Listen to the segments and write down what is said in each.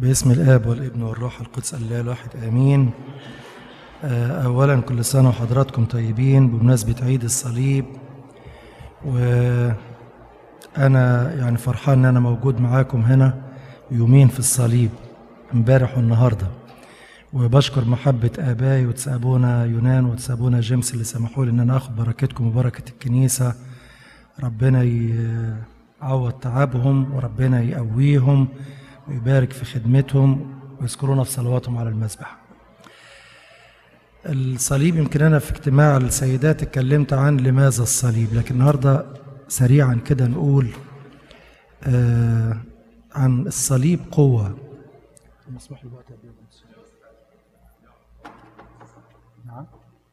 باسم الآب والابن والروح القدس الله الواحد آمين آه، أولا كل سنة وحضراتكم طيبين بمناسبة عيد الصليب وأنا يعني فرحان إن أنا موجود معاكم هنا يومين في الصليب امبارح والنهارده وبشكر محبة آبائي وتسابونا يونان وتسابونا جيمس اللي سمحوا لي إن أنا آخد بركتكم وبركة الكنيسة ربنا يعوض تعبهم وربنا يقويهم ويبارك في خدمتهم ويذكرونا في صلواتهم على المذبح الصليب يمكن أنا في اجتماع السيدات اتكلمت عن لماذا الصليب لكن النهاردة سريعا كده نقول آه عن الصليب قوة مسموح لي وقت قد إيه؟ نعم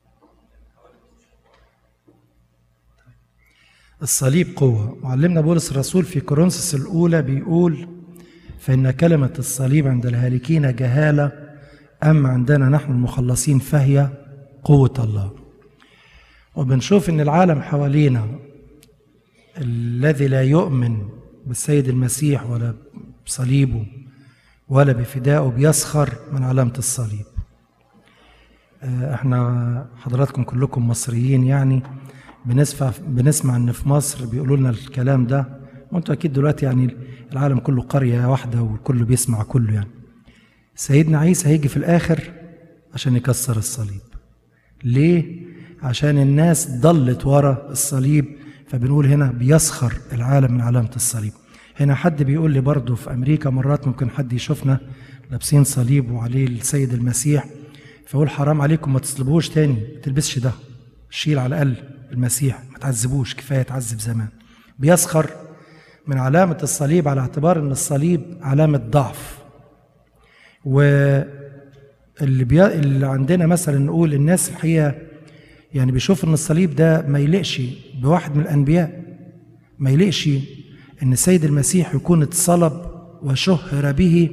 الصليب قوة معلمنا بولس الرسول في كورنثوس الأولى بيقول فإن كلمة الصليب عند الهالكين جهالة أما عندنا نحن المخلصين فهي قوة الله وبنشوف إن العالم حوالينا الذي لا يؤمن بالسيد المسيح ولا بصليبه ولا بفدائه بيسخر من علامة الصليب آه، احنا حضراتكم كلكم مصريين يعني بنسمع بنسمع ان في مصر بيقولوا لنا الكلام ده وانتوا اكيد دلوقتي يعني العالم كله قريه واحده والكل بيسمع كله يعني سيدنا عيسى هيجي في الاخر عشان يكسر الصليب ليه عشان الناس ضلت ورا الصليب فبنقول هنا بيسخر العالم من علامه الصليب هنا حد بيقول لي برضه في امريكا مرات ممكن حد يشوفنا لابسين صليب وعليه السيد المسيح فيقول حرام عليكم ما تصلبوش تاني ما تلبسش ده شيل على الاقل المسيح ما تعذبوش كفايه تعذب زمان بيسخر من علامه الصليب على اعتبار ان الصليب علامه ضعف واللي بي... اللي عندنا مثلا نقول الناس الحقيقه يعني بيشوف ان الصليب ده ما يليقش بواحد من الانبياء ما يليقش ان السيد المسيح يكون اتصلب وشهر به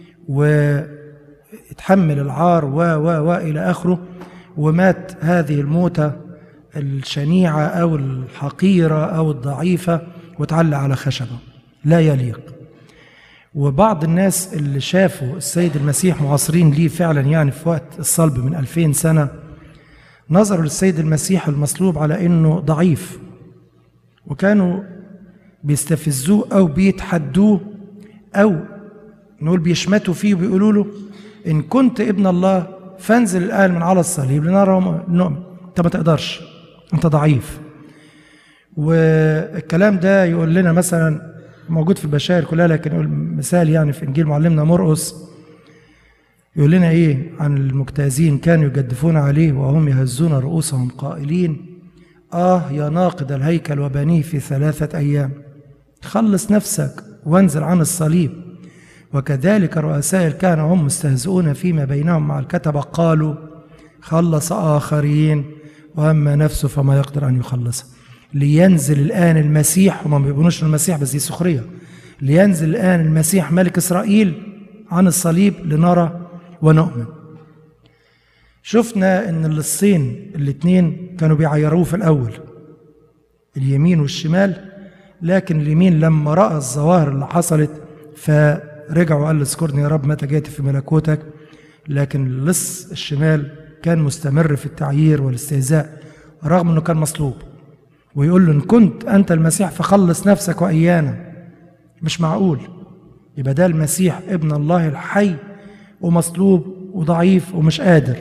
واتحمل العار و و و الى اخره ومات هذه الموتة الشنيعة أو الحقيرة أو الضعيفة وتعلق على خشبة لا يليق وبعض الناس اللي شافوا السيد المسيح معاصرين ليه فعلا يعني في وقت الصلب من ألفين سنة نظروا للسيد المسيح المصلوب على أنه ضعيف وكانوا بيستفزوه أو بيتحدوه أو نقول بيشمتوا فيه وبيقولوا له إن كنت ابن الله فانزل الآن من على الصليب لنرى نؤمن أنت ما تقدرش أنت ضعيف والكلام ده يقول لنا مثلا موجود في البشائر كلها لكن يقول مثال يعني في إنجيل معلمنا مرقس يقول لنا إيه عن المجتازين كانوا يجدفون عليه وهم يهزون رؤوسهم قائلين آه يا ناقد الهيكل وبنيه في ثلاثة أيام خلص نفسك وانزل عن الصليب وكذلك رؤساء الكهنة هم مستهزئون فيما بينهم مع الكتبة قالوا خلص آخرين وأما نفسه فما يقدر أن يخلصها لينزل الآن المسيح هم ما بيقولوش المسيح بس دي سخرية لينزل الآن المسيح ملك إسرائيل عن الصليب لنرى ونؤمن شفنا ان اللصين الاثنين كانوا بيعيروه في الاول اليمين والشمال لكن اليمين لما راى الظواهر اللي حصلت فرجع وقال اذكرني يا رب متى جئت في ملكوتك لكن اللص الشمال كان مستمر في التعيير والاستهزاء رغم انه كان مصلوب ويقول له ان كنت انت المسيح فخلص نفسك وايانا مش معقول يبقى ده المسيح ابن الله الحي ومصلوب وضعيف ومش قادر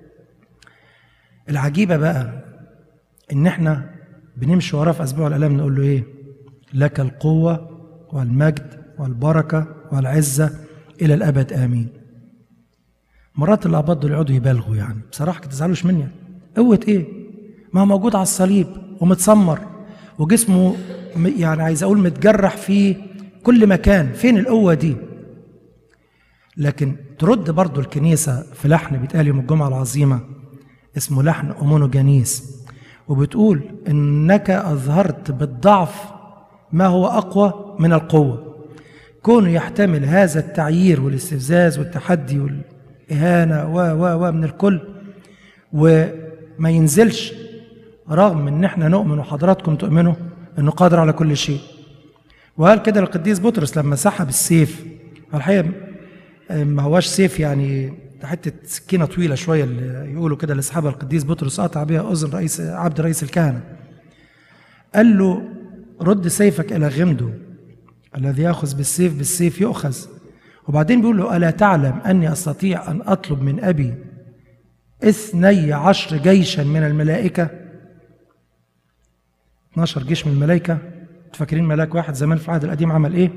العجيبه بقى ان احنا بنمشي وراه في اسبوع الالام نقول له ايه لك القوه والمجد والبركه والعزه الى الابد امين مرات الاباط دول يقعدوا يبالغوا يعني بصراحه ما تزعلوش مني قوه ايه ما هو موجود على الصليب ومتسمر وجسمه يعني عايز اقول متجرح في كل مكان فين القوه دي لكن ترد برضو الكنيسه في لحن بيتقال يوم الجمعه العظيمه اسمه لحن أمونوجانيس وبتقول إنك أظهرت بالضعف ما هو أقوى من القوة كونه يحتمل هذا التعيير والاستفزاز والتحدي والإهانة و و و من الكل وما ينزلش رغم إن إحنا نؤمن وحضراتكم تؤمنوا إنه قادر على كل شيء وقال كده القديس بطرس لما سحب السيف الحقيقة ما هواش سيف يعني ده حته سكينه طويله شويه اللي يقولوا كده لاصحابها القديس بطرس قطع بها اذن رئيس عبد رئيس الكهنه قال له رد سيفك الى غمده الذي ياخذ بالسيف بالسيف يؤخذ وبعدين بيقول له الا تعلم اني استطيع ان اطلب من ابي اثني عشر جيشا من الملائكه 12 جيش من الملائكه فاكرين ملاك واحد زمان في العهد القديم عمل ايه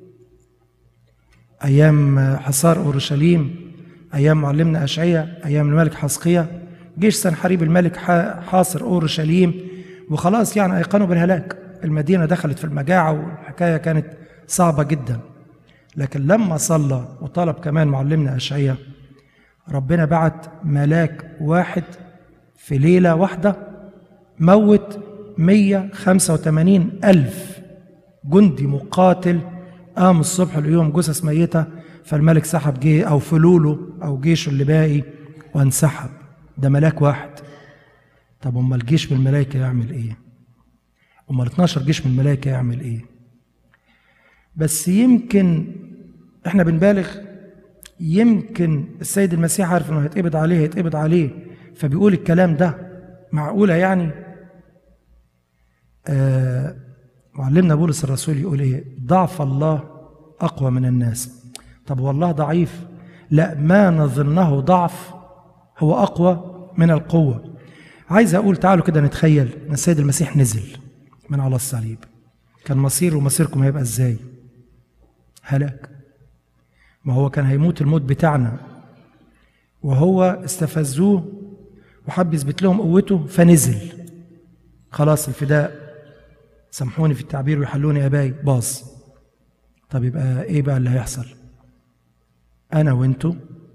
ايام حصار اورشليم ايام معلمنا اشعيا ايام الملك حسقيا جيش سنحريب الملك حاصر اورشليم وخلاص يعني ايقنوا بالهلاك المدينه دخلت في المجاعه والحكايه كانت صعبه جدا لكن لما صلى وطلب كمان معلمنا اشعيا ربنا بعت ملاك واحد في ليله واحده موت 185 ألف جندي مقاتل قام الصبح اليوم جثث ميتة فالملك سحب جي أو فلوله أو جيشه اللي باقي وانسحب ده ملاك واحد طب أمال الجيش من الملائكة يعمل إيه؟ أمال 12 جيش من الملائكة يعمل إيه؟ بس يمكن إحنا بنبالغ يمكن السيد المسيح عارف إنه هيتقبض عليه هيتقبض عليه فبيقول الكلام ده معقولة يعني؟ آه معلمنا بولس الرسول يقول ايه ضعف الله اقوى من الناس طب والله ضعيف لا ما نظنه ضعف هو اقوى من القوه عايز اقول تعالوا كده نتخيل ان السيد المسيح نزل من على الصليب كان مصير ومصيركم هيبقى ازاي هلاك ما هو كان هيموت الموت بتاعنا وهو استفزوه وحب يثبت لهم قوته فنزل خلاص الفداء سامحوني في التعبير ويحلوني اباي باظ طب يبقى ايه بقى اللي هيحصل انا وانتو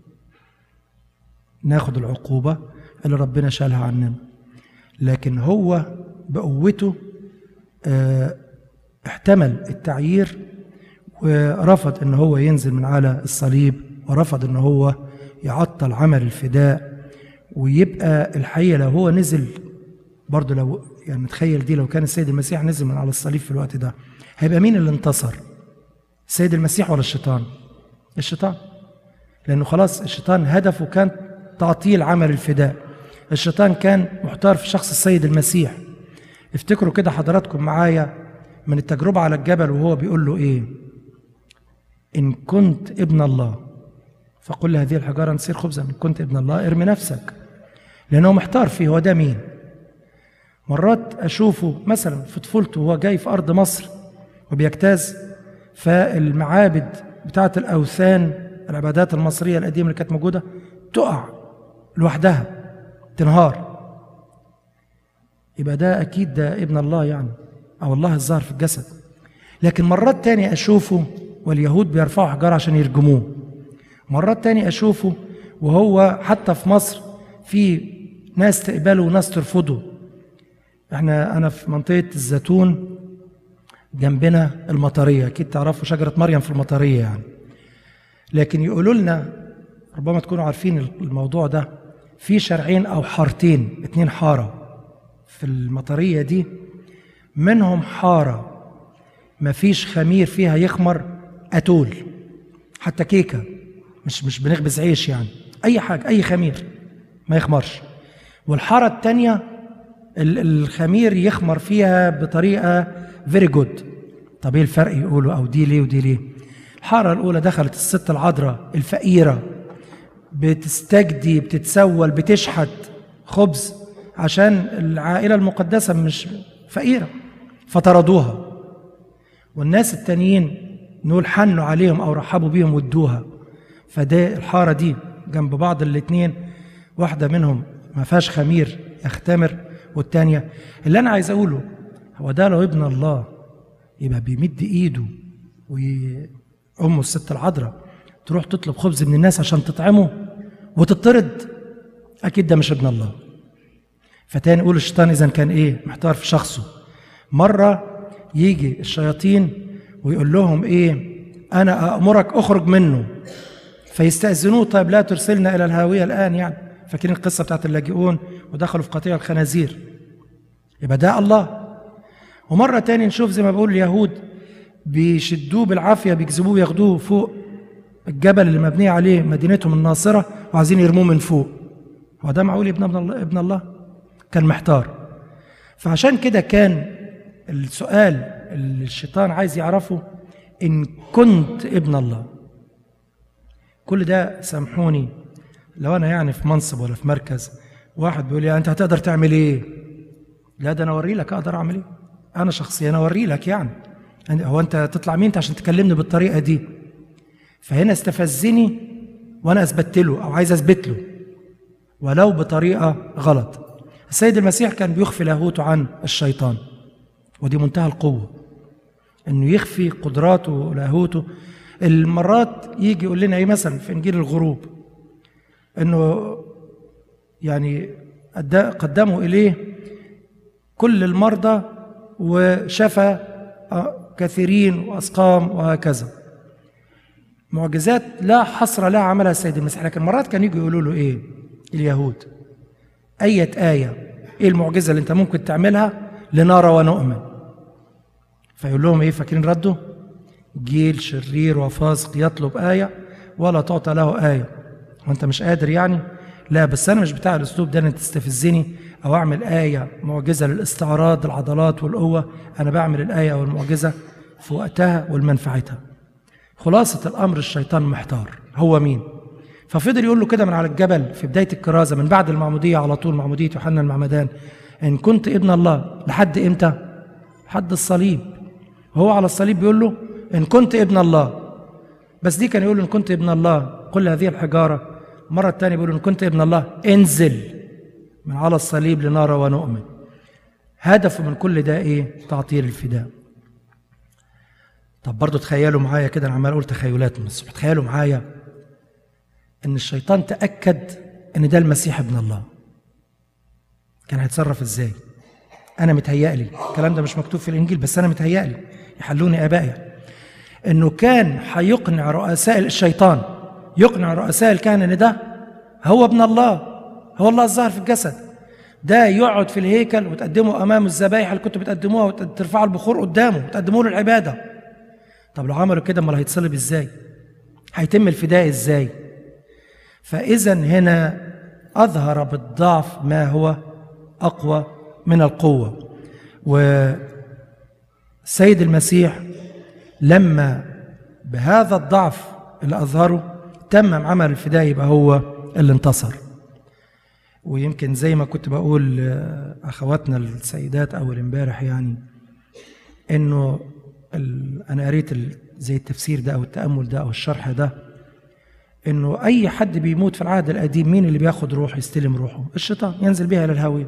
ناخد العقوبه اللي ربنا شالها عننا لكن هو بقوته اه احتمل التعيير ورفض ان هو ينزل من على الصليب ورفض ان هو يعطل عمل الفداء ويبقى الحقيقه لو هو نزل برضه لو يعني تخيل دي لو كان السيد المسيح نزل من على الصليب في الوقت ده هيبقى مين اللي انتصر السيد المسيح ولا الشيطان الشيطان لانه خلاص الشيطان هدفه كان تعطيل عمل الفداء الشيطان كان محتار في شخص السيد المسيح افتكروا كده حضراتكم معايا من التجربة على الجبل وهو بيقول له ايه ان كنت ابن الله فقل لهذه الحجارة نصير خبزا ان كنت ابن الله ارمي نفسك لانه محتار فيه هو ده مين مرات اشوفه مثلا في طفولته وهو جاي في ارض مصر وبيجتاز فالمعابد بتاعه الاوثان العبادات المصريه القديمه اللي كانت موجوده تقع لوحدها تنهار يبقى ده اكيد ده ابن الله يعني او الله الظاهر في الجسد لكن مرات تاني اشوفه واليهود بيرفعوا حجاره عشان يرجموه مرات تاني اشوفه وهو حتى في مصر في ناس تقبله وناس ترفضه احنا انا في منطقه الزيتون جنبنا المطريه اكيد تعرفوا شجره مريم في المطريه يعني لكن يقولوا لنا ربما تكونوا عارفين الموضوع ده في شارعين او حارتين اتنين حاره في المطريه دي منهم حاره ما فيش خمير فيها يخمر اتول حتى كيكه مش مش بنخبز عيش يعني اي حاجه اي خمير ما يخمرش والحاره الثانيه الخمير يخمر فيها بطريقه فيري جود طب ايه الفرق يقولوا او دي ليه ودي ليه الحاره الاولى دخلت الست العذراء الفقيره بتستجدي بتتسول بتشحت خبز عشان العائله المقدسه مش فقيره فطردوها والناس التانيين نقول حنوا عليهم او رحبوا بيهم وادوها فده الحاره دي جنب بعض الاتنين واحده منهم ما فيهاش خمير يختمر والتانية اللي أنا عايز أقوله هو ده لو ابن الله يبقى بيمد إيده وأمه الست العذراء تروح تطلب خبز من الناس عشان تطعمه وتطرد أكيد ده مش ابن الله فتاني يقول الشيطان إذا كان إيه محتار في شخصه مرة يجي الشياطين ويقول لهم إيه أنا أأمرك أخرج منه فيستأذنوه طيب لا ترسلنا إلى الهاوية الآن يعني فاكرين القصة بتاعت اللاجئون ودخلوا في قطيع الخنازير يبقى ده الله ومرة تاني نشوف زي ما بقول اليهود بيشدوه بالعافية بيجذبوه ياخدوه فوق الجبل اللي مبني عليه مدينتهم الناصرة وعايزين يرموه من فوق هو ده معقول ابن الله ابن الله كان محتار فعشان كده كان السؤال اللي الشيطان عايز يعرفه إن كنت ابن الله كل ده سامحوني لو أنا يعني في منصب ولا في مركز واحد بيقول لي أنت هتقدر تعمل إيه؟ لا ده أنا أوري لك أقدر أعمل إيه؟ أنا شخصيا أنا أوري لك يعني هو أنت تطلع مين أنت عشان تكلمني بالطريقة دي؟ فهنا استفزني وأنا أثبت له أو عايز أثبت له ولو بطريقة غلط السيد المسيح كان بيخفي لاهوته عن الشيطان ودي منتهى القوة انه يخفي قدراته ولاهوته المرات يجي يقول لنا ايه مثلا في انجيل الغروب انه يعني قدموا اليه كل المرضى وشفى كثيرين واسقام وهكذا معجزات لا حصر لها عملها السيد المسيح لكن مرات كانوا يجوا يقولوا له ايه اليهود أية آية إيه المعجزة اللي أنت ممكن تعملها لنرى ونؤمن فيقول لهم إيه فاكرين رده جيل شرير وفاسق يطلب آية ولا تعطى له آية وأنت مش قادر يعني لا بس أنا مش بتاع الأسلوب ده أن تستفزني أو أعمل آية معجزة للاستعراض العضلات والقوة أنا بعمل الآية أو المعجزة في وقتها والمنفعتها خلاصة الأمر الشيطان محتار هو مين ففضل يقول له كده من على الجبل في بداية الكرازة من بعد المعمودية على طول معمودية يوحنا المعمدان إن كنت ابن الله لحد إمتى؟ لحد الصليب هو على الصليب بيقول له إن كنت ابن الله بس دي كان يقول إن كنت ابن الله قل هذه الحجارة مرة تانية بيقول إن كنت ابن الله انزل من على الصليب لنرى ونؤمن هدفه من كل ده إيه؟ تعطيل الفداء طب برضه تخيلوا معايا كده أنا عمال أقول تخيلات من الصبح تخيلوا معايا ان الشيطان تاكد ان ده المسيح ابن الله كان هيتصرف ازاي انا متهيألي الكلام ده مش مكتوب في الانجيل بس انا متهيألي يحلوني ابائي انه كان هيقنع رؤساء الشيطان يقنع رؤساء الكهنه ان ده هو ابن الله هو الله الظاهر في الجسد ده يقعد في الهيكل وتقدموا امامه الذبايح اللي كنتوا بتقدموها وترفعوا البخور قدامه وتقدموا له العباده طب لو عملوا كده امال هيتصلب ازاي هيتم الفداء ازاي فإذا هنا أظهر بالضعف ما هو أقوى من القوة والسيد المسيح لما بهذا الضعف اللي أظهره تمم عمل الفداء يبقى هو اللي انتصر ويمكن زي ما كنت بقول أخواتنا السيدات أول امبارح يعني إنه أنا قريت زي التفسير ده أو التأمل ده أو الشرح ده انه اي حد بيموت في العهد القديم مين اللي بياخد روح يستلم روحه الشيطان ينزل بها الى الهاويه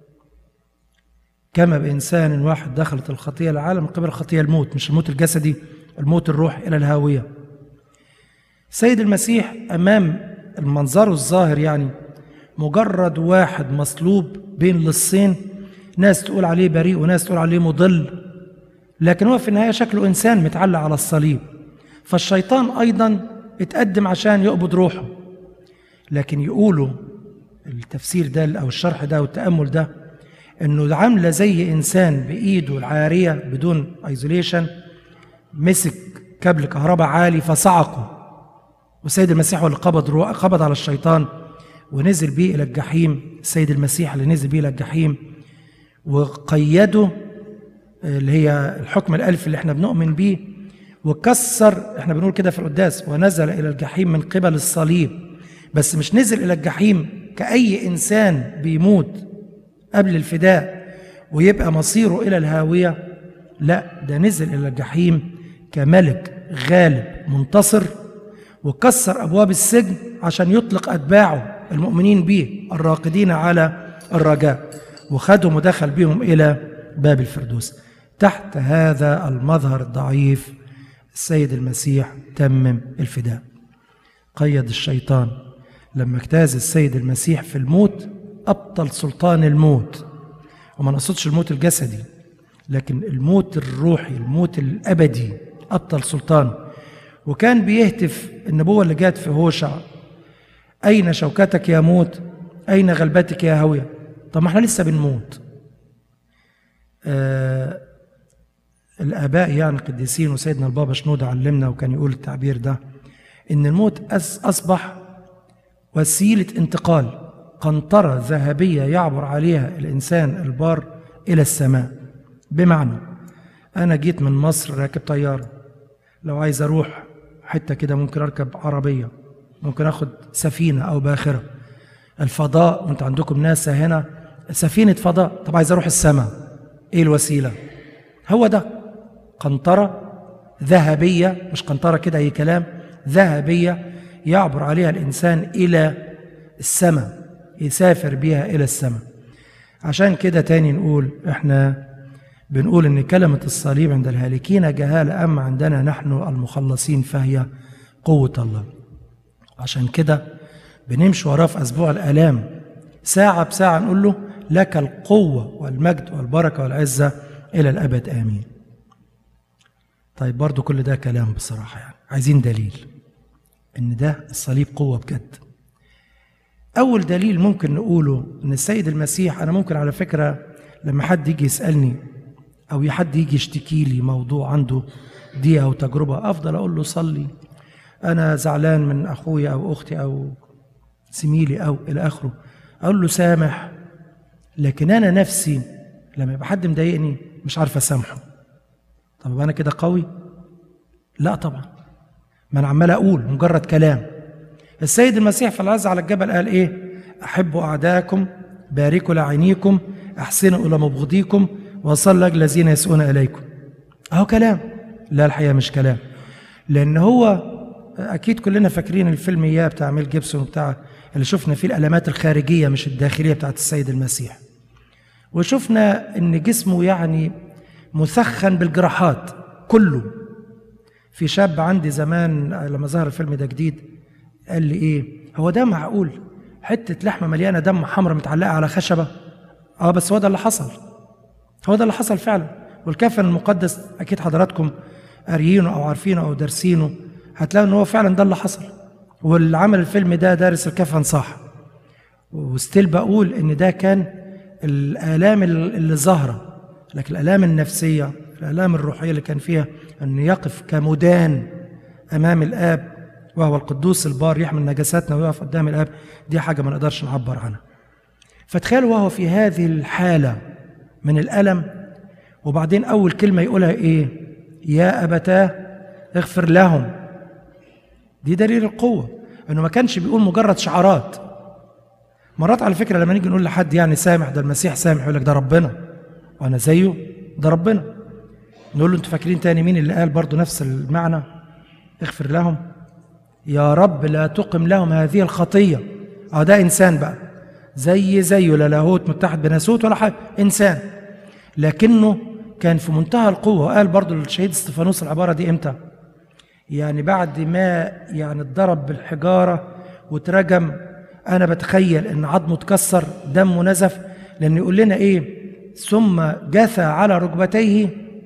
كما بانسان واحد دخلت الخطيه العالم من قبل الخطيه الموت مش الموت الجسدي الموت الروح الى الهاويه سيد المسيح امام المنظر الظاهر يعني مجرد واحد مصلوب بين لصين ناس تقول عليه بريء وناس تقول عليه مضل لكن هو في النهايه شكله انسان متعلق على الصليب فالشيطان ايضا اتقدم عشان يقبض روحه لكن يقولوا التفسير ده او الشرح ده والتامل ده انه عامله زي انسان بايده العاريه بدون ايزوليشن مسك كابل كهرباء عالي فصعقه والسيد المسيح هو اللي قبض روح قبض على الشيطان ونزل بيه الى الجحيم السيد المسيح اللي نزل بيه الى الجحيم وقيده اللي هي الحكم الالف اللي احنا بنؤمن بيه وكسر احنا بنقول كده في القداس ونزل الى الجحيم من قبل الصليب بس مش نزل الى الجحيم كاي انسان بيموت قبل الفداء ويبقى مصيره الى الهاويه لا ده نزل الى الجحيم كملك غالب منتصر وكسر ابواب السجن عشان يطلق اتباعه المؤمنين به الراقدين على الرجاء وخدهم ودخل بهم الى باب الفردوس تحت هذا المظهر الضعيف السيد المسيح تمم الفداء قيد الشيطان لما اجتاز السيد المسيح في الموت أبطل سلطان الموت وما نقصدش الموت الجسدي لكن الموت الروحي الموت الأبدي أبطل سلطان وكان بيهتف النبوة اللي جات في هوشع أين شوكتك يا موت أين غلبتك يا هوية طب ما احنا لسه بنموت آه الآباء يعني القديسين وسيدنا البابا شنودة علمنا وكان يقول التعبير ده إن الموت أس- أصبح وسيلة انتقال قنطرة ذهبية يعبر عليها الإنسان البار إلى السماء بمعنى أنا جيت من مصر راكب طيارة لو عايز أروح حتة كده ممكن أركب عربية ممكن أخد سفينة أو باخرة الفضاء وانت عندكم ناسا هنا سفينة فضاء طب عايز أروح السماء إيه الوسيلة هو ده قنطرة ذهبية مش قنطرة كده أي كلام ذهبية يعبر عليها الإنسان إلى السماء يسافر بها إلى السماء عشان كده تاني نقول إحنا بنقول إن كلمة الصليب عند الهالكين جهالة أما عندنا نحن المخلصين فهي قوة الله عشان كده بنمشي وراه في أسبوع الآلام ساعة بساعة نقول له لك القوة والمجد والبركة والعزة إلى الأبد آمين طيب برضو كل ده كلام بصراحة يعني عايزين دليل إن ده الصليب قوة بجد أول دليل ممكن نقوله إن السيد المسيح أنا ممكن على فكرة لما حد يجي يسألني أو حد يجي يشتكي لي موضوع عنده دي أو تجربة أفضل أقول له صلي أنا زعلان من أخويا أو أختي أو زميلي أو إلى آخره أقول له سامح لكن أنا نفسي لما يبقى حد مضايقني مش عارف أسامحه طب أنا كده قوي؟ لا طبعا ما أنا عمال أقول مجرد كلام السيد المسيح في العز على الجبل قال إيه؟ أحبوا أعداءكم باركوا لعينيكم أحسنوا إلى مبغضيكم وصلوا أجل الذين يسوءون إليكم أهو كلام لا الحقيقة مش كلام لأن هو أكيد كلنا فاكرين الفيلم إياه بتاع ميل جيبسون بتاع اللي شفنا فيه الألمات الخارجية مش الداخلية بتاعت السيد المسيح وشفنا إن جسمه يعني مثخن بالجراحات كله في شاب عندي زمان لما ظهر الفيلم ده جديد قال لي ايه هو ده معقول حته لحمه مليانه دم حمراء متعلقه على خشبه اه بس هو ده اللي حصل هو ده اللي حصل فعلا والكفن المقدس اكيد حضراتكم قاريينه او عارفينه او دارسينه هتلاقوا ان هو فعلا ده اللي حصل واللي عمل الفيلم ده دارس الكفن صح وستيل بقول ان ده كان الالام اللي ظاهره لكن الالام النفسيه الالام الروحيه اللي كان فيها ان يقف كمدان امام الاب وهو القدوس البار يحمل نجاساتنا ويقف قدام الاب دي حاجه ما نقدرش نعبر عنها فتخيلوا وهو في هذه الحاله من الالم وبعدين اول كلمه يقولها ايه يا ابتاه اغفر لهم دي دليل القوه انه ما كانش بيقول مجرد شعارات مرات على فكره لما نيجي نقول لحد يعني سامح ده المسيح سامح يقول لك ده ربنا وانا زيه ده ربنا نقول له انتوا فاكرين تاني مين اللي قال برضه نفس المعنى اغفر لهم يا رب لا تقم لهم هذه الخطيه اه ده انسان بقى زي زيه لا لاهوت متحد بناسوت ولا حاجه انسان لكنه كان في منتهى القوه وقال برضه للشهيد استفانوس العباره دي امتى يعني بعد ما يعني اتضرب بالحجاره واترجم انا بتخيل ان عظمه اتكسر دمه نزف لان يقول لنا ايه ثم جثى على ركبتيه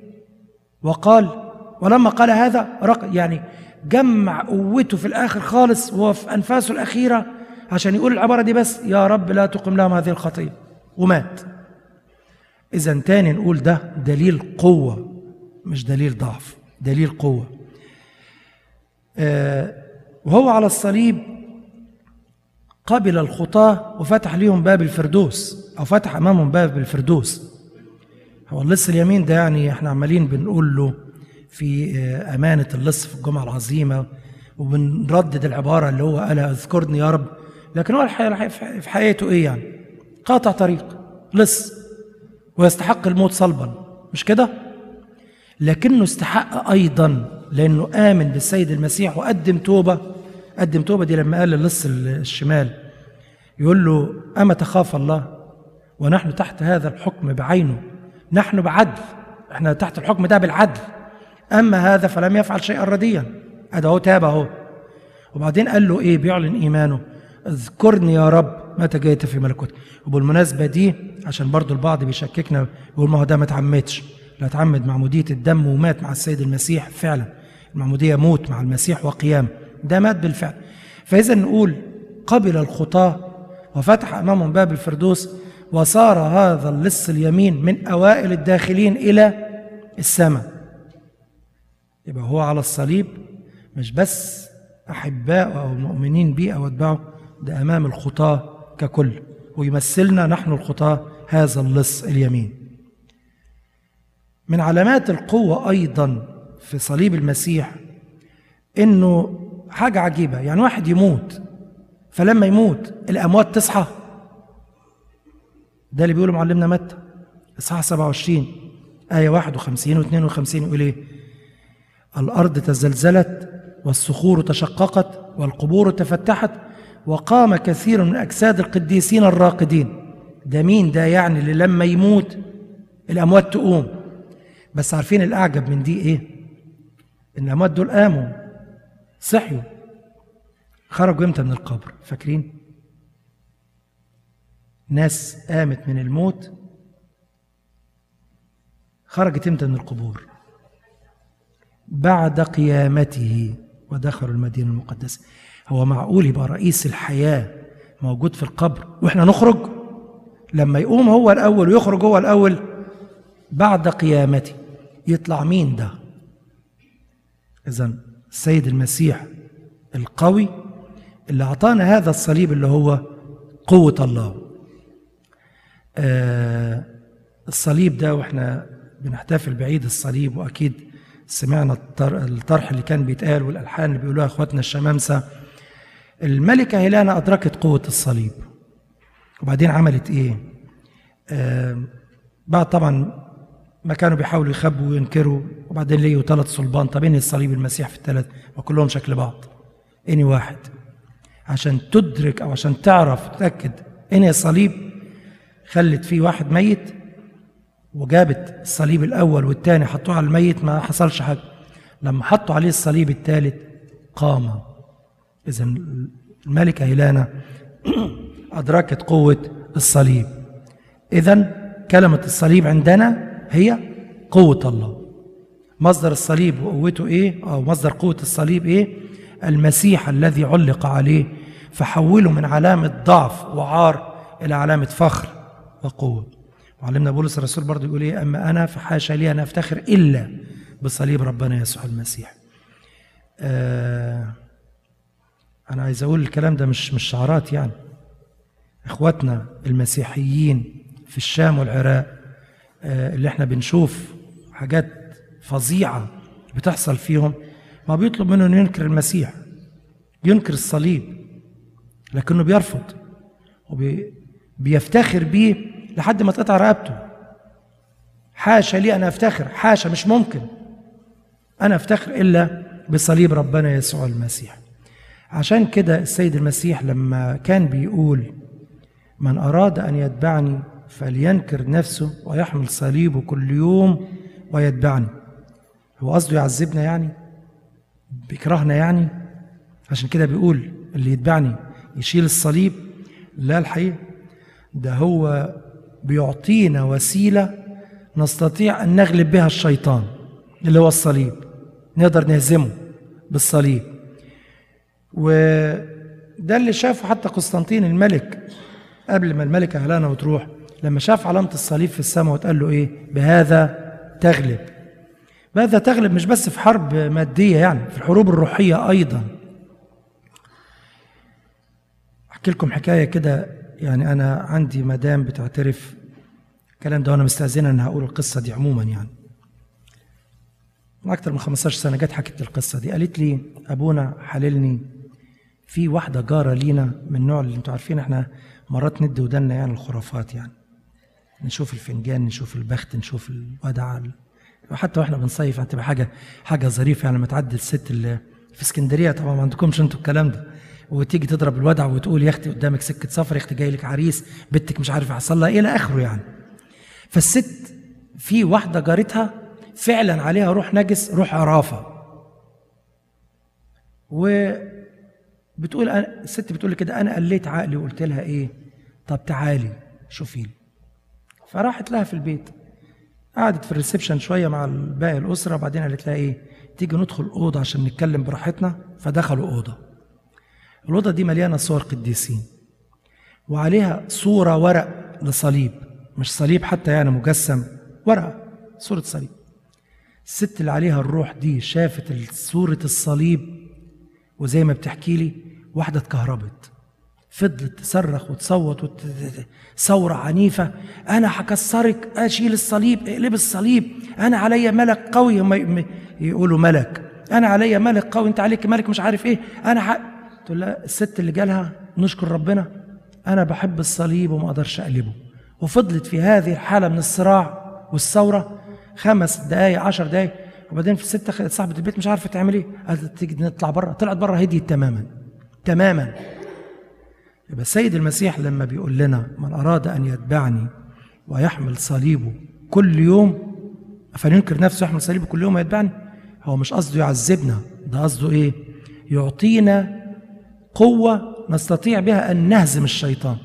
وقال ولما قال هذا رق يعني جمع قوته في الاخر خالص وهو في انفاسه الاخيره عشان يقول العباره دي بس يا رب لا تقم لهم هذه الخطيه ومات اذا تاني نقول ده دليل قوه مش دليل ضعف دليل قوه آه وهو على الصليب قبل الخطاة وفتح ليهم باب الفردوس أو فتح أمامهم باب الفردوس هو اللص اليمين ده يعني احنا عمالين بنقول له في أمانة اللص في الجمعة العظيمة وبنردد العبارة اللي هو قالها اذكرني يا رب لكن هو في حقيقته ايه يعني قاطع طريق لص ويستحق الموت صلبا مش كده لكنه استحق أيضا لأنه آمن بالسيد المسيح وقدم توبة قدم توبة دي لما قال للص الشمال يقول له أما تخاف الله ونحن تحت هذا الحكم بعينه نحن بعدل احنا تحت الحكم ده بالعدل أما هذا فلم يفعل شيئا رديا أده هو تاب أهو وبعدين قال له إيه بيعلن إيمانه اذكرني يا رب متى جئت في ملكوتك وبالمناسبة دي عشان برضو البعض بيشككنا يقول ما هو ده ما اتعمدش لا اتعمد معمودية الدم ومات مع السيد المسيح فعلا المعمودية موت مع المسيح وقيام ده مات بالفعل فإذا نقول قبل الخطاة وفتح أمامهم باب الفردوس وصار هذا اللص اليمين من أوائل الداخلين إلى السماء يبقى هو على الصليب مش بس أحباء أو مؤمنين به أو أتباعه ده أمام الخطاة ككل ويمثلنا نحن الخطاة هذا اللص اليمين من علامات القوة أيضا في صليب المسيح إنه حاجة عجيبة يعني واحد يموت فلما يموت الأموات تصحى ده اللي بيقوله معلمنا متى إصحاح 27 آية 51 و 52 يقول إيه؟ الأرض تزلزلت والصخور تشققت والقبور تفتحت وقام كثير من أجساد القديسين الراقدين ده مين ده يعني اللي لما يموت الأموات تقوم بس عارفين الأعجب من دي إيه؟ إن الأموات دول قاموا صحيوا خرجوا إمتى من القبر فاكرين؟ ناس قامت من الموت خرجت امتى من القبور بعد قيامته ودخلوا المدينة المقدسة هو معقول يبقى رئيس الحياة موجود في القبر واحنا نخرج لما يقوم هو الأول ويخرج هو الأول بعد قيامته يطلع مين ده إذا السيد المسيح القوي اللي أعطانا هذا الصليب اللي هو قوة الله آه الصليب ده واحنا بنحتفل بعيد الصليب واكيد سمعنا الطرح اللي كان بيتقال والالحان اللي بيقولوها اخواتنا الشمامسه الملكه هيلانا ادركت قوه الصليب وبعدين عملت ايه آه بعد طبعا ما كانوا بيحاولوا يخبوا وينكروا وبعدين لقيوا ثلاث صلبان طب انهي الصليب المسيح في الثلاث وكلهم شكل بعض انهي واحد عشان تدرك او عشان تعرف تتاكد انهي الصليب خلت فيه واحد ميت وجابت الصليب الاول والثاني حطوه على الميت ما حصلش حاجه لما حطوا عليه الصليب الثالث قام اذا الملكه هيلانا ادركت قوه الصليب اذا كلمه الصليب عندنا هي قوه الله مصدر الصليب وقوته ايه او مصدر قوه الصليب ايه المسيح الذي علق عليه فحوله من علامه ضعف وعار الى علامه فخر وقوه وعلمنا بولس الرسول برضه يقول ايه اما انا فحاشا لي ان افتخر الا بصليب ربنا يسوع المسيح آه انا عايز اقول الكلام ده مش مش شعارات يعني اخواتنا المسيحيين في الشام والعراق آه اللي احنا بنشوف حاجات فظيعه بتحصل فيهم ما بيطلب منه انه ينكر المسيح ينكر الصليب لكنه بيرفض وبيفتخر بيه لحد ما تقطع رقبته حاشا لي انا افتخر حاشا مش ممكن انا افتخر الا بصليب ربنا يسوع المسيح عشان كده السيد المسيح لما كان بيقول من اراد ان يتبعني فلينكر نفسه ويحمل صليبه كل يوم ويتبعني هو قصده يعذبنا يعني بيكرهنا يعني عشان كده بيقول اللي يتبعني يشيل الصليب لا الحقيقه ده هو بيعطينا وسيله نستطيع ان نغلب بها الشيطان اللي هو الصليب نقدر نهزمه بالصليب وده اللي شافه حتى قسطنطين الملك قبل ما الملكة هلانا وتروح لما شاف علامة الصليب في السماء وتقال له ايه بهذا تغلب بهذا تغلب مش بس في حرب مادية يعني في الحروب الروحية أيضا أحكي لكم حكاية كده يعني أنا عندي مدام بتعترف الكلام ده وأنا مستأذنة إن هقول القصة دي عموما يعني من أكتر من 15 سنة جت حكت القصة دي قالت لي أبونا حللني في واحدة جارة لينا من النوع اللي أنتوا عارفين إحنا مرات ند ودنا يعني الخرافات يعني نشوف الفنجان نشوف البخت نشوف الودع وحتى واحنا بنصيف هتبقى حاجه حاجه ظريفه يعني لما تعدي الست اللي في اسكندريه طبعا ما عندكمش انتوا الكلام ده وتيجي تضرب الودع وتقول يا اختي قدامك سكه سفر يا اختي جاي لك عريس بنتك مش عارف يحصل لها ايه الى اخره يعني فالست في واحده جارتها فعلا عليها روح نجس روح عرافه وبتقول أنا الست بتقول لي كده انا قليت عقلي وقلت لها ايه طب تعالي شوفي لي فراحت لها في البيت قعدت في الريسبشن شويه مع باقي الاسره بعدين قالت لها ايه تيجي ندخل اوضه عشان نتكلم براحتنا فدخلوا اوضه الاوضه دي مليانه صور قديسين وعليها صوره ورق لصليب مش صليب حتى يعني مجسم ورقه صوره صليب الست اللي عليها الروح دي شافت صوره الصليب وزي ما بتحكي لي واحدة اتكهربت فضلت تصرخ وتصوت وت... ثورة عنيفة أنا هكسرك أشيل الصليب اقلب الصليب أنا عليا ملك قوي هم ي- يقولوا ملك أنا عليا ملك قوي أنت عليك ملك مش عارف إيه أنا ح... تقول لها الست اللي جالها نشكر ربنا أنا بحب الصليب وما أقدرش أقلبه وفضلت في هذه الحالة من الصراع والثورة خمس دقايق عشر دقايق وبعدين في الست خ- صاحبة البيت مش عارفة تعمل إيه قالت تيجي نطلع بره طلعت بره هديت تماما تماما يبقى السيد المسيح لما بيقول لنا من أراد أن يتبعني ويحمل صليبه كل يوم فلينكر نفسه يحمل صليبه كل يوم ويتبعني هو مش قصده يعذبنا ده قصده إيه يعطينا قوة نستطيع بها أن نهزم الشيطان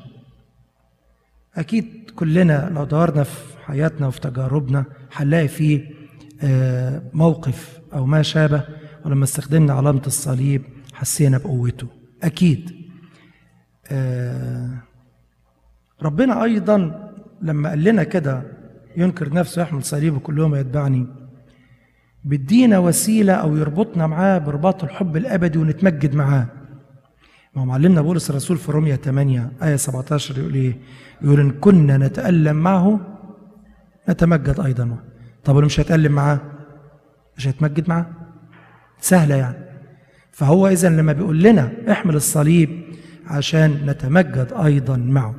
أكيد كلنا لو دورنا في حياتنا وفي تجاربنا هنلاقي فيه آه، موقف أو ما شابه ولما استخدمنا علامة الصليب حسينا بقوته أكيد آه، ربنا أيضا لما قال لنا كده ينكر نفسه يحمل صليبه كل يوم يتبعني بيدينا وسيلة أو يربطنا معاه برباط الحب الأبدي ونتمجد معاه ما هو معلمنا بولس الرسول في رومية 8 آية 17 يقول إيه؟ يقول إن كنا نتألم معه نتمجد أيضا معه طب اللي مش هيتألم معاه مش هيتمجد معاه سهلة يعني فهو إذا لما بيقول لنا احمل الصليب عشان نتمجد أيضا معه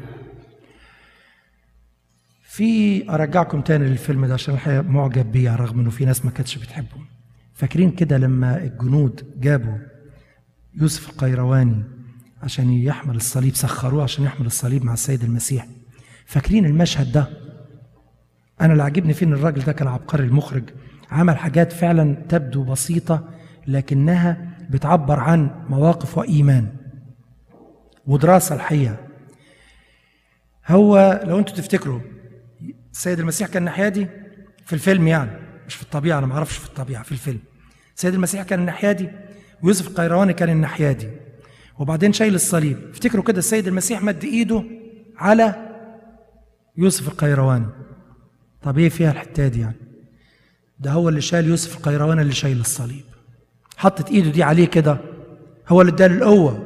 في أرجعكم تاني للفيلم ده عشان الحقيقة معجب بيه رغم إنه في ناس ما كانتش بتحبه فاكرين كده لما الجنود جابوا يوسف القيرواني عشان يحمل الصليب سخروه عشان يحمل الصليب مع السيد المسيح فاكرين المشهد ده انا اللي عاجبني فيه ان الراجل ده كان عبقري المخرج عمل حاجات فعلا تبدو بسيطه لكنها بتعبر عن مواقف وايمان ودراسه الحقيقه هو لو انتوا تفتكروا السيد المسيح كان الناحيه دي في الفيلم يعني مش في الطبيعه انا ما اعرفش في الطبيعه في الفيلم السيد المسيح كان الناحيه دي ويوسف القيرواني كان الناحيه دي وبعدين شايل الصليب افتكروا كده السيد المسيح مد ايده على يوسف القيرواني طب ايه فيها الحته دي يعني ده هو اللي شال يوسف القيرواني اللي شايل الصليب حطت ايده دي عليه كده هو اللي اداله القوه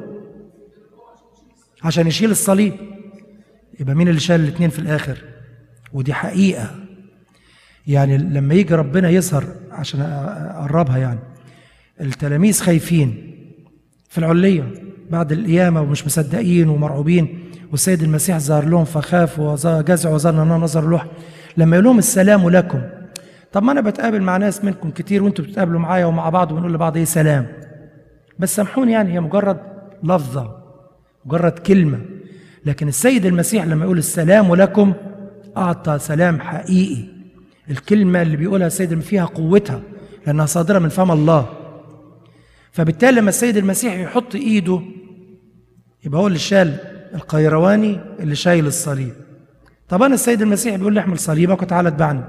عشان يشيل الصليب يبقى مين اللي شال الاثنين في الاخر ودي حقيقه يعني لما يجي ربنا يظهر عشان اقربها يعني التلاميذ خايفين في العليه بعد القيامه ومش مصدقين ومرعوبين والسيد المسيح ظهر لهم فخافوا وجزعوا وظن انه نظر له لما يقول لهم السلام لكم طب ما انا بتقابل مع ناس منكم كتير وانتوا بتتقابلوا معايا ومع بعض ونقول لبعض ايه سلام بس سامحوني يعني هي مجرد لفظه مجرد كلمه لكن السيد المسيح لما يقول السلام لكم اعطى سلام حقيقي الكلمه اللي بيقولها السيد فيها قوتها لانها صادره من فم الله فبالتالي لما السيد المسيح يحط ايده يبقى هو اللي شال القيرواني اللي شايل الصليب طب انا السيد المسيح بيقول لي احمل صليبك وتعالى اتبعني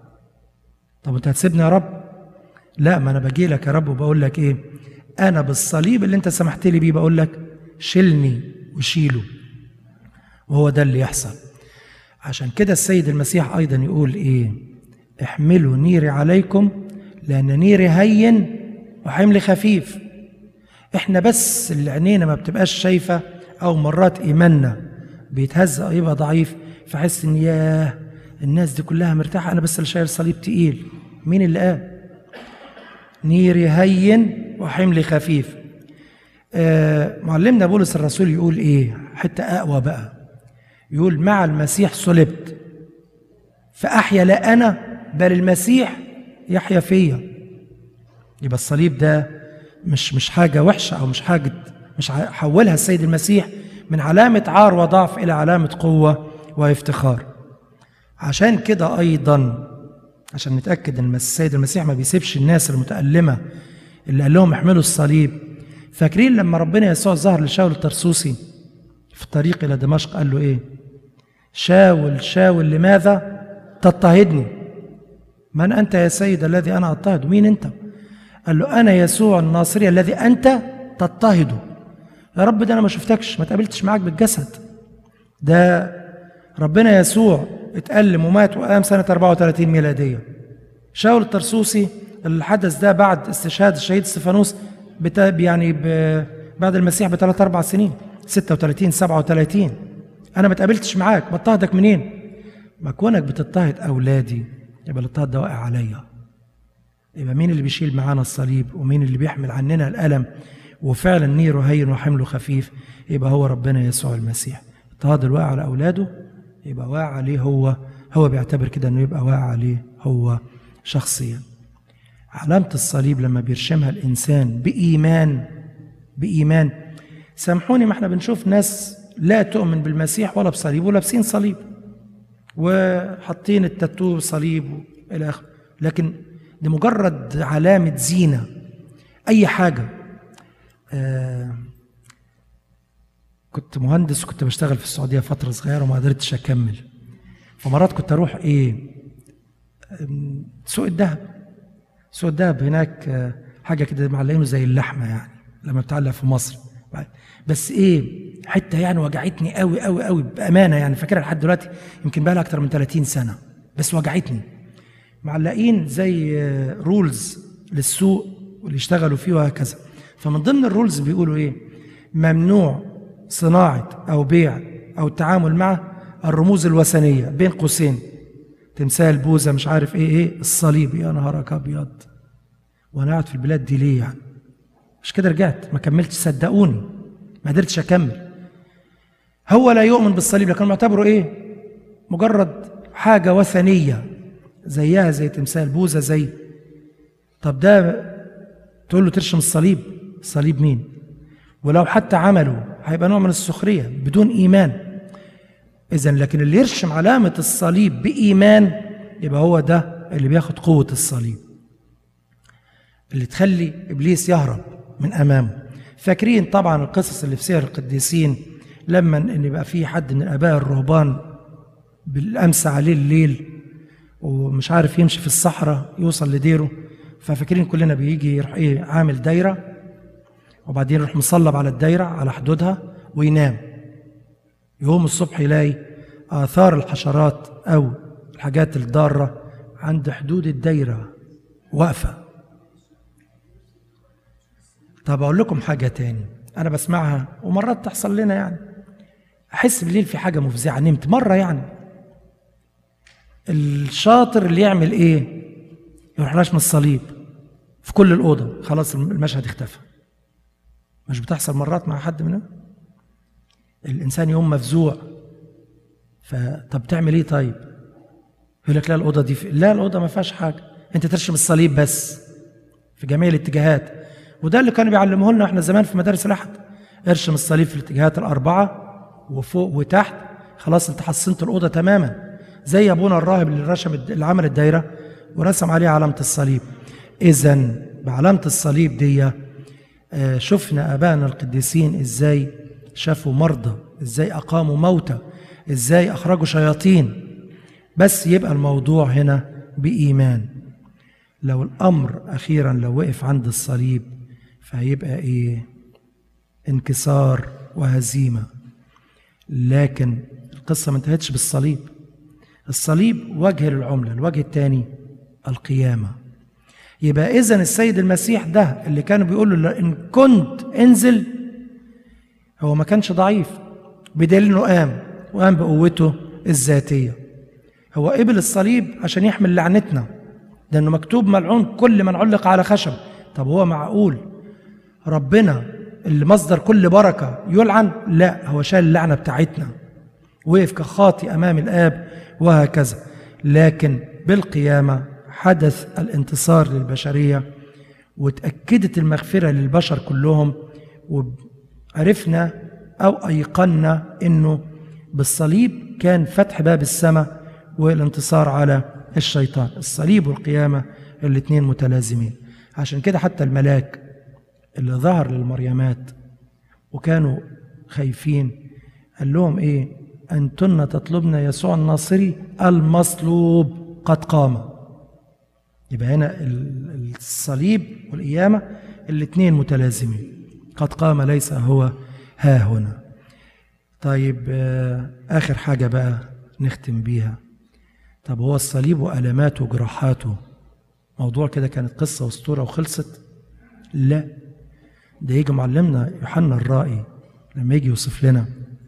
طب انت هتسيبني يا رب لا ما انا باجي لك يا رب وبقول لك ايه انا بالصليب اللي انت سمحت لي بيه بقول لك شيلني وشيله وهو ده اللي يحصل عشان كده السيد المسيح ايضا يقول ايه احملوا نيري عليكم لان نيري هين وحملي خفيف احنا بس اللي عينينا ما بتبقاش شايفه او مرات ايماننا بيتهز او يبقى ضعيف فحس ان ياه الناس دي كلها مرتاحه انا بس اللي شايل صليب تقيل مين اللي قال نيري هين وحملي خفيف آه معلمنا بولس الرسول يقول ايه حتى اقوى بقى يقول مع المسيح صلبت فاحيا لا انا بل المسيح يحيا فيا يبقى الصليب ده مش مش حاجه وحشه او مش حاجه مش حولها السيد المسيح من علامه عار وضعف الى علامه قوه وافتخار عشان كده ايضا عشان نتاكد ان السيد المسيح ما بيسيبش الناس المتالمه اللي قال لهم احملوا الصليب فاكرين لما ربنا يسوع ظهر لشاول الترسوسي في الطريق الى دمشق قال له ايه شاول شاول لماذا تضطهدني من انت يا سيد الذي انا اضطهد مين انت قال له انا يسوع الناصري الذي انت تضطهده يا رب ده انا ما شفتكش ما تقابلتش معاك بالجسد ده ربنا يسوع اتألم ومات وقام سنة 34 ميلادية شاول الترسوسي اللي حدث ده بعد استشهاد الشهيد استفانوس بتا يعني ب... بعد المسيح بثلاث اربع سنين 36 37 انا ما اتقابلتش معاك بضطهدك منين؟ ما كونك بتضطهد اولادي يبقى الاضطهاد ده واقع عليا يبقى مين اللي بيشيل معانا الصليب ومين اللي بيحمل عننا الالم وفعلا نيره هين وحمله خفيف يبقى هو ربنا يسوع المسيح اضطهاد الواقع على اولاده يبقى واقع عليه هو هو بيعتبر كده انه يبقى واقع عليه هو شخصيا علامة الصليب لما بيرشمها الإنسان بإيمان بإيمان سامحوني ما احنا بنشوف ناس لا تؤمن بالمسيح ولا بصليب ولابسين صليب وحاطين التاتو صليب إلى آخره لكن دي مجرد علامة زينة أي حاجة آه كنت مهندس وكنت بشتغل في السعودية فترة صغيرة وما قدرتش أكمل فمرات كنت أروح إيه أم، سوق الذهب سوق الذهب هناك آه، حاجة كده معلقينه زي اللحمة يعني لما بتعلق في مصر بس إيه حتة يعني وجعتني قوي قوي قوي بأمانة يعني فاكرها لحد دلوقتي يمكن بقى لها أكتر من 30 سنة بس وجعتني معلقين زي رولز للسوق واللي يشتغلوا فيه وهكذا فمن ضمن الرولز بيقولوا ايه ممنوع صناعة أو بيع أو التعامل مع الرموز الوثنية بين قوسين تمثال بوذا مش عارف ايه ايه الصليب يا نهارك ابيض وانا قاعد في البلاد دي ليه يعني مش كده رجعت ما كملتش صدقوني ما قدرتش اكمل هو لا يؤمن بالصليب لكن معتبره ايه مجرد حاجة وثنية زيها زي تمثال بوذا زي طب ده تقول له ترشم الصليب صليب مين ولو حتى عمله هيبقى نوع من السخرية بدون إيمان إذا لكن اللي يرشم علامة الصليب بإيمان يبقى هو ده اللي بياخد قوة الصليب اللي تخلي إبليس يهرب من أمامه فاكرين طبعا القصص اللي في سير القديسين لما ان يبقى في حد من اباء الرهبان بالامس عليه الليل ومش عارف يمشي في الصحراء يوصل لديره ففاكرين كلنا بيجي يروح ايه عامل دايره وبعدين يروح مصلب على الدايره على حدودها وينام يقوم الصبح يلاقي اثار الحشرات او الحاجات الضاره عند حدود الدايره واقفه طب اقول لكم حاجه تاني انا بسمعها ومرات تحصل لنا يعني احس بالليل في حاجه مفزعه نمت مره يعني الشاطر اللي يعمل ايه يروح راشم الصليب في كل الاوضه خلاص المشهد اختفى مش بتحصل مرات مع حد منهم الانسان يوم مفزوع فطب تعمل ايه طيب يقول لك لا الاوضه دي في... لا الاوضه ما فيهاش حاجه انت ترشم الصليب بس في جميع الاتجاهات وده اللي كانوا بيعلموه لنا احنا زمان في مدارس الاحد ارشم الصليب في الاتجاهات الاربعه وفوق وتحت خلاص انت حصنت الاوضه تماما زي ابونا الراهب اللي رسم اللي عمل الدايره ورسم عليها علامه الصليب اذا بعلامه الصليب دي آه، شفنا ابائنا القديسين ازاي شافوا مرضى ازاي اقاموا موتى ازاي اخرجوا شياطين بس يبقى الموضوع هنا بايمان لو الامر اخيرا لو وقف عند الصليب فهيبقى ايه انكسار وهزيمه لكن القصه ما انتهتش بالصليب الصليب وجه للعمله الوجه الثاني القيامه يبقى اذا السيد المسيح ده اللي كانوا بيقولوا له ان كنت انزل هو ما كانش ضعيف بدليل انه قام وقام بقوته الذاتيه هو قبل الصليب عشان يحمل لعنتنا لانه مكتوب ملعون كل من علق على خشب طب هو معقول ربنا اللي مصدر كل بركه يلعن لا هو شال اللعنه بتاعتنا وقف كخاطي امام الاب وهكذا لكن بالقيامه حدث الانتصار للبشريه وتاكدت المغفره للبشر كلهم وعرفنا او ايقنا انه بالصليب كان فتح باب السماء والانتصار على الشيطان الصليب والقيامه الاثنين متلازمين عشان كده حتى الملاك اللي ظهر للمريمات وكانوا خايفين قال لهم ايه انتن تطلبن يسوع الناصري المصلوب قد قام يبقى هنا الصليب والقيامة الاثنين متلازمين قد قام ليس هو ها هنا طيب آخر حاجة بقى نختم بيها طب هو الصليب وألماته وجراحاته موضوع كده كانت قصة واسطورة وخلصت لا ده يجي معلمنا يوحنا الرائي لما يجي يوصف لنا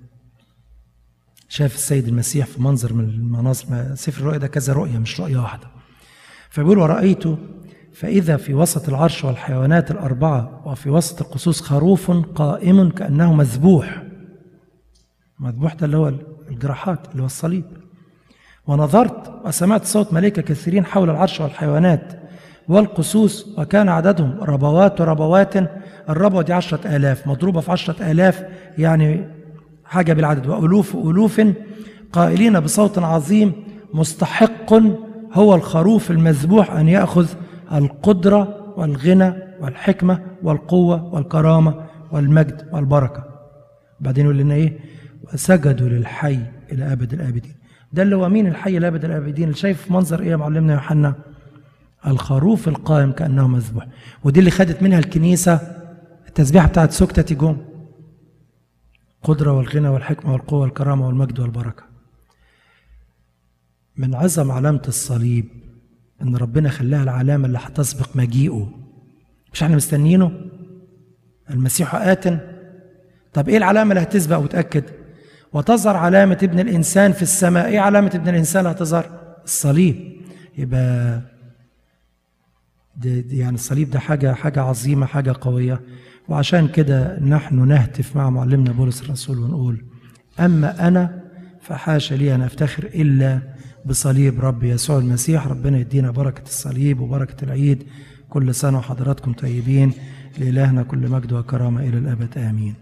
شاف السيد المسيح في منظر من المناظر سفر الرؤيا ده كذا رؤية مش رؤية واحدة فبيقول ورأيته فإذا في وسط العرش والحيوانات الأربعة وفي وسط القصوص خروف قائم كأنه مذبوح مذبوح ده اللي هو الجراحات اللي هو الصليب ونظرت وسمعت صوت ملائكة كثيرين حول العرش والحيوانات والقصوص وكان عددهم ربوات وربوات الربوة دي عشرة آلاف مضروبة في عشرة آلاف يعني حاجة بالعدد وألوف ألوف قائلين بصوت عظيم مستحق هو الخروف المذبوح أن يأخذ القدرة والغنى والحكمة والقوة والكرامة والمجد والبركة بعدين يقول لنا إيه وسجدوا للحي إلى أبد الآبدين ده اللي هو مين الحي إلى أبد الآبدين اللي شايف منظر إيه يا معلمنا يوحنا الخروف القائم كأنه مذبوح ودي اللي خدت منها الكنيسة التسبيحة بتاعت سكتة جوم القدرة والغنى والحكمة والقوة والكرامة والمجد والبركة من عظم علامة الصليب إن ربنا خلاها العلامة اللي هتسبق مجيئه مش احنا مستنيينه المسيح آت طب ايه العلامة اللي هتسبق وتأكد وتظهر علامة ابن الإنسان في السماء ايه علامة ابن الإنسان اللي هتظهر الصليب يبقى دي دي يعني الصليب ده حاجة حاجة عظيمة حاجة قوية وعشان كده نحن نهتف مع معلمنا بولس الرسول ونقول أما أنا فحاشا لي أن أفتخر إلا بصليب رب يسوع المسيح ربنا يدينا بركة الصليب وبركة العيد كل سنة وحضراتكم طيبين لإلهنا كل مجد وكرامة إلى الأبد آمين